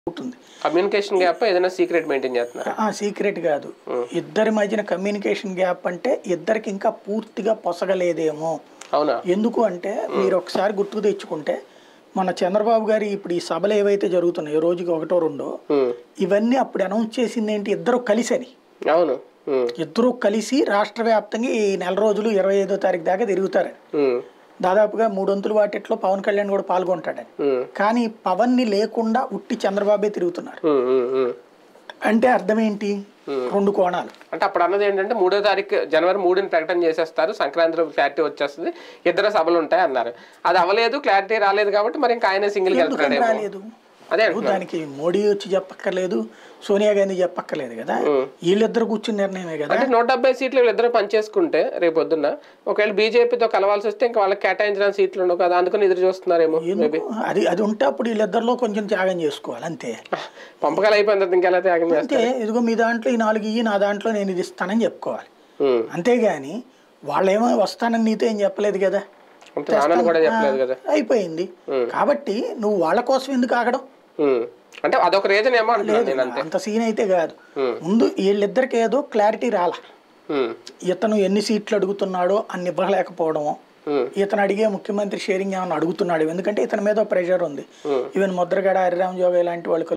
ఉంటుంది communication gap ఏదైనా secret maintain చేస్తున్నారు ఆ సీక్రెట్ కాదు ఇద్దరి మధ్యన కమ్యూనికేషన్ గ్యాప్ అంటే ఇద్దరికి ఇంకా పూర్తిగా పొసగలేదేమో అవునా ఎందుకు అంటే మీరు ఒకసారి గుర్తుకు తెచ్చుకుంటే మన చంద్రబాబు గారి ఇప్పుడు ఈ సభలు ఏవైతే జరుగుతున్నాయో రోజుకి ఒకటో రెండో ఉమ్, ఇవన్నీ అప్పుడు అనౌన్స్ చేసింది ఏంటి ఇద్దరు కలిసని అవును ఉమ్, ఇద్దరు కలిసి రాష్ట్ర వ్యాప్తంగా ఈ నెల రోజులు ఇరవై ఐదో తారీఖు దాకా తిరుగుతారని ఉమ్, దాదాపుగా మూడొంతుల వాటిట్లో పవన్ కళ్యాణ్ కూడా పాల్గొంటాడని ఉమ్, కానీ పవన్ని లేకుండా ఉట్టి చంద్రబాబే తిరుగుతున్నారు ఉమ్, ఉమ్, ఉమ్. అంటే అర్థం ఏంటి రెండు కోణాలు అంటే అప్పుడు అన్నది ఏంటంటే మూడో తారీఖు జనవరి మూడుని ప్రకటన చేసేస్తారు సంక్రాంతి క్లారిటీ వచ్చేస్తుంది ఇద్దరు సభలు ఉంటాయి అన్నారు అది అవ్వలేదు క్లారిటీ రాలేదు కాబట్టి మరి ఇంకా ఆయన సింగిల్ ఎందుకని వెళ్తున్నాడేమో రాలేదు అదే ఇప్పుడు దానికి మోడీ వచ్చి చెప్పక్కర్లేదు సోనియా గాంధీ చెప్పక్కర్లేదు కదా వీళ్ళిద్దరు కూర్చుని నిర్ణయమే కదా అంటే నూట డెబ్బై సీట్లు వీళ్ళిద్దరూ పనిచేసుకుంటే రేపు పొద్దున్న ఒకవేళ బీజేపీతో కలవాల్సి వస్తే ఇంకా వాళ్ళకి కేటాయించిన సీట్లు ఉండవు కదా అందుకని ఎదురు చూస్తున్నారేమో ఎందుకు అది అది ఉంటే అప్పుడు వీళ్ళిద్దరిలో కొంచెం త్యాగం చేసుకోవాలి అంతే పంపకాలు అయిపోయిన తర్వాత ఇంకెలా త్యాగం చేస్తారు అంతే ఇదిగో మీ దాంట్లో ఈ నాలుగు ఇయ్యి నా దాంట్లో నేను ఇది ఇస్తానని చెప్పుకోవాలి ఉమ్. అంతేగాని వాళ్ళేమో వస్తానని నీతో ఏం చెప్పలేదు కదా అంటే నాన్నని కూడా చెప్పలేదు కదా అయిపోయింది కాబట్టి నువ్వు వాళ్ళ కోసం ఎందుకు ఆగడం ఉమ్. అంటే అదొక రీజన్ ఏమో అంటున్నాను నేను అంతే అంత సీన్ అయితే కాదు Hmm. ముందు వీళ్ళిద్దరికి ఏదో క్లారిటీ రాలా ఉమ్. ఇతను ఎన్ని సీట్లు అడుగుతున్నాడో అన్ని ఇవ్వలేకపోవడము ఉమ్. ఇతను అడిగే ముఖ్యమంత్రి షేరింగ్ ఏమైనా అడుగుతున్నాడు ఎందుకంటే ఇతని మీద ప్రెషర్ ఉంది ఈవెన్ ముద్రగడ హరిరామ్ జోగ ఇలాంటి వాళ్ళు